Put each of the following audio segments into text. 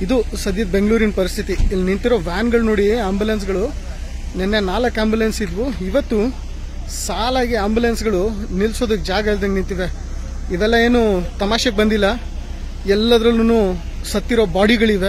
ಇದು ಸದ್ಯದ ಬೆಂಗಳೂರಿನ ಪರಿಸ್ಥಿತಿ ಇಲ್ಲಿ ನಿಂತಿರೋ ವ್ಯಾನ್ಗಳು ನೋಡಿ ಆಂಬುಲೆನ್ಸ್ಗಳು ನಿನ್ನೆ ನಾಲ್ಕು ಆಂಬುಲೆನ್ಸ್ ಇದ್ವು ಇವತ್ತು ಸಾಲಾಗಿ ಆಂಬುಲೆನ್ಸ್ಗಳು ನಿಲ್ಸೋದಕ್ಕೆ ಜಾಗ ಇಲ್ದಂಗೆ ನಿಂತಿವೆ ಇವೆಲ್ಲ ಏನು ತಮಾಷೆಗೆ ಬಂದಿಲ್ಲ ಎಲ್ಲದರಲ್ಲೂ ಸತ್ತಿರೋ ಬಾಡಿಗಳಿವೆ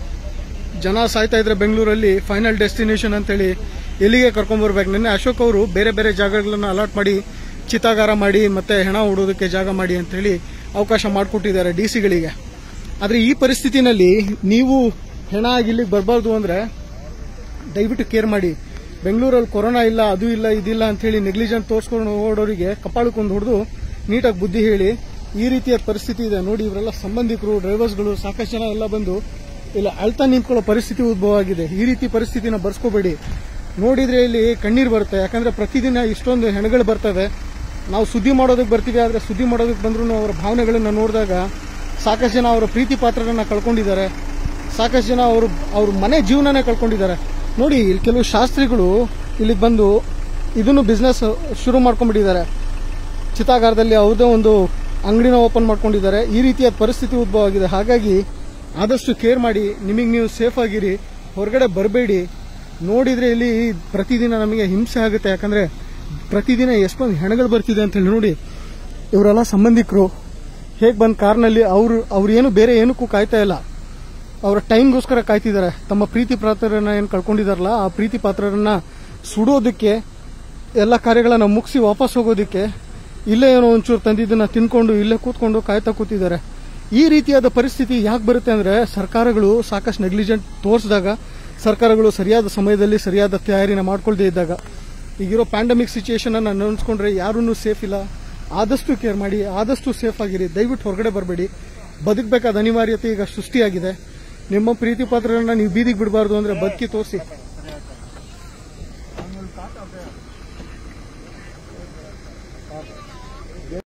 ಜನ ಸಾಯ್ತಾ ಇದ್ರೆ ಬೆಂಗಳೂರಲ್ಲಿ ಫೈನಲ್ ಡೆಸ್ಟಿನೇಷನ್ ಅಂತೇಳಿ ಎಲ್ಲಿಗೆ ಕರ್ಕೊಂಡ್ಬರ್ಬೇಕು ನಿನ್ನೆ ಅಶೋಕ್ ಅವರು ಬೇರೆ ಬೇರೆ ಜಾಗಗಳನ್ನ ಅಲಾಟ್ ಮಾಡಿ ಚಿತಾಗಾರ ಮಾಡಿ ಮತ್ತೆ ಹೆಣ ಹೂಡೋದಕ್ಕೆ ಜಾಗ ಮಾಡಿ ಅಂತೇಳಿ ಅವಕಾಶ ಮಾಡಿಕೊಟ್ಟಿದ್ದಾರೆ ಡಿ ಸಿಗಳಿಗೆ ಆದರೆ ಈ ಪರಿಸ್ಥಿತಿನಲ್ಲಿ ನೀವು ಹೆಣ ಆಗಿ ಇಲ್ಲಿಗೆ ಬರಬಾರ್ದು ಅಂದರೆ ದಯವಿಟ್ಟು ಕೇರ್ ಮಾಡಿ ಬೆಂಗಳೂರಲ್ಲಿ ಕೊರೋನಾ ಇಲ್ಲ ಅದು ಇಲ್ಲ ಇದಿಲ್ಲ ಅಂತೇಳಿ ನೆಗ್ಲಿಜೆಂಟ್ ತೋರಿಸ್ಕೊಂಡು ಓಡೋರಿಗೆ ಕಪಾಳಕ್ಕೊಂದು ಹೊಡೆದು ನೀಟಾಗಿ ಬುದ್ಧಿ ಹೇಳಿ ಈ ರೀತಿಯ ಪರಿಸ್ಥಿತಿ ಇದೆ ನೋಡಿ ಇವರೆಲ್ಲ ಸಂಬಂಧಿಕರು ಡ್ರೈವರ್ಸ್ಗಳು ಸಾಕಷ್ಟು ಜನ ಎಲ್ಲ ಬಂದು ಇಲ್ಲ ಅಳ್ತಾ ನಿಂತ್ಕೊಳ್ಳೋ ಪರಿಸ್ಥಿತಿ ಉದ್ಭವ ಆಗಿದೆ ಈ ರೀತಿ ಪರಿಸ್ಥಿತಿನ ಬರ್ಸ್ಕೋಬೇಡಿ ನೋಡಿದ್ರೆ ಇಲ್ಲಿ ಕಣ್ಣೀರು ಬರುತ್ತೆ ಯಾಕಂದ್ರೆ ಪ್ರತಿದಿನ ಇಷ್ಟೊಂದು ಹೆಣಗಳು ಬರ್ತವೆ ನಾವು ಸುದ್ದಿ ಮಾಡೋದಕ್ಕೆ ಬರ್ತೀವಿ ಆದರೆ ಸುದ್ದಿ ಮಾಡೋದಕ್ಕೆ ಬಂದ್ರೂ ಅವರ ಭಾವನೆಗಳನ್ನ ನೋಡಿದಾಗ ಸಾಕಷ್ಟು ಜನ ಅವರ ಪ್ರೀತಿ ಪಾತ್ರರನ್ನ ಕಳ್ಕೊಂಡಿದ್ದಾರೆ ಸಾಕಷ್ಟು ಜನ ಅವರು ಅವ್ರ ಮನೆ ಜೀವನನೇ ಕಳ್ಕೊಂಡಿದ್ದಾರೆ ನೋಡಿ ಇಲ್ಲಿ ಕೆಲವು ಶಾಸ್ತ್ರಿಗಳು ಇಲ್ಲಿಗೆ ಬಂದು ಇದನ್ನು ಬಿಸ್ನೆಸ್ ಶುರು ಮಾಡ್ಕೊಂಡ್ಬಿಟ್ಟಿದ್ದಾರೆ ಚಿತಾಗಾರದಲ್ಲಿ ಅವ್ರದೇ ಒಂದು ಅಂಗಡಿನ ಓಪನ್ ಮಾಡ್ಕೊಂಡಿದ್ದಾರೆ ಈ ರೀತಿಯ ಪರಿಸ್ಥಿತಿ ಉದ್ಭವ ಆಗಿದೆ ಹಾಗಾಗಿ ಆದಷ್ಟು ಕೇರ್ ಮಾಡಿ ನಿಮಗೆ ನೀವು ಸೇಫ್ ಆಗಿರಿ ಹೊರಗಡೆ ಬರಬೇಡಿ ನೋಡಿದ್ರೆ ಇಲ್ಲಿ ಪ್ರತಿದಿನ ನಮಗೆ ಹಿಂಸೆ ಆಗುತ್ತೆ ಯಾಕಂದ್ರೆ ಪ್ರತಿದಿನ ಎಷ್ಟೊಂದು ಹೆಣಗಳು ಬರ್ತಿದೆ ಅಂತ ಹೇಳಿ ನೋಡಿ ಇವರೆಲ್ಲ ಸಂಬಂಧಿಕರು ಹೇಗೆ ಬಂದು ಕಾರ್ನಲ್ಲಿ ಅವರು ಅವ್ರು ಏನು ಬೇರೆ ಏನಕ್ಕೂ ಕಾಯ್ತಾ ಇಲ್ಲ ಅವರ ಟೈಮ್ಗೋಸ್ಕರ ಕಾಯ್ತಿದ್ದಾರೆ ತಮ್ಮ ಪ್ರೀತಿ ಪಾತ್ರರನ್ನ ಏನು ಕಳ್ಕೊಂಡಿದಾರಲ್ಲ ಆ ಪ್ರೀತಿ ಪಾತ್ರರನ್ನ ಸುಡೋದಕ್ಕೆ ಎಲ್ಲ ಕಾರ್ಯಗಳನ್ನ ಮುಗಿಸಿ ವಾಪಸ್ ಹೋಗೋದಕ್ಕೆ ಇಲ್ಲೇ ಏನೋ ಒಂಚೂರು ತಂದಿದ್ದನ್ನ ತಿನ್ಕೊಂಡು ಇಲ್ಲೇ ಕೂತ್ಕೊಂಡು ಕಾಯ್ತಾ ಕೂತಿದ್ದಾರೆ ಈ ರೀತಿಯಾದ ಪರಿಸ್ಥಿತಿ ಯಾಕೆ ಬರುತ್ತೆ ಅಂದ್ರೆ ಸರ್ಕಾರಗಳು ಸಾಕಷ್ಟು ನೆಗ್ಲಿಜೆಂಟ್ ತೋರಿಸಿದಾಗ ಸರ್ಕಾರಗಳು ಸರಿಯಾದ ಸಮಯದಲ್ಲಿ ಸರಿಯಾದ ತಯಾರಿನ ಮಾಡ್ಕೊಳ್ದೇ ಇದ್ದಾಗ ಈಗಿರೋ ಪ್ಯಾಂಡಮಿಕ್ ಸಿಚುಯೇಷನ್ ಅನ್ನ ನೆನೆಸ್ಕೊಂಡ್ರೆ ಯಾರೂ ಸೇಫ್ ಇಲ್ಲ ಆದಷ್ಟು ಕೇರ್ ಮಾಡಿ ಆದಷ್ಟು ಸೇಫ್ ಆಗಿರಿ ದಯವಿಟ್ಟು ಹೊರಗಡೆ ಬರಬೇಡಿ ಬದುಕಬೇಕಾದ ಅನಿವಾರ್ಯತೆ ಈಗ ಸೃಷ್ಟಿಯಾಗಿದೆ ನಿಮ್ಮ ಪ್ರೀತಿ ಪಾತ್ರರನ್ನ ನೀವು ಬೀದಿಗೆ ಬಿಡಬಾರ್ದು ಅಂದ್ರೆ ಬದುಕಿ ತೋರಿಸಿ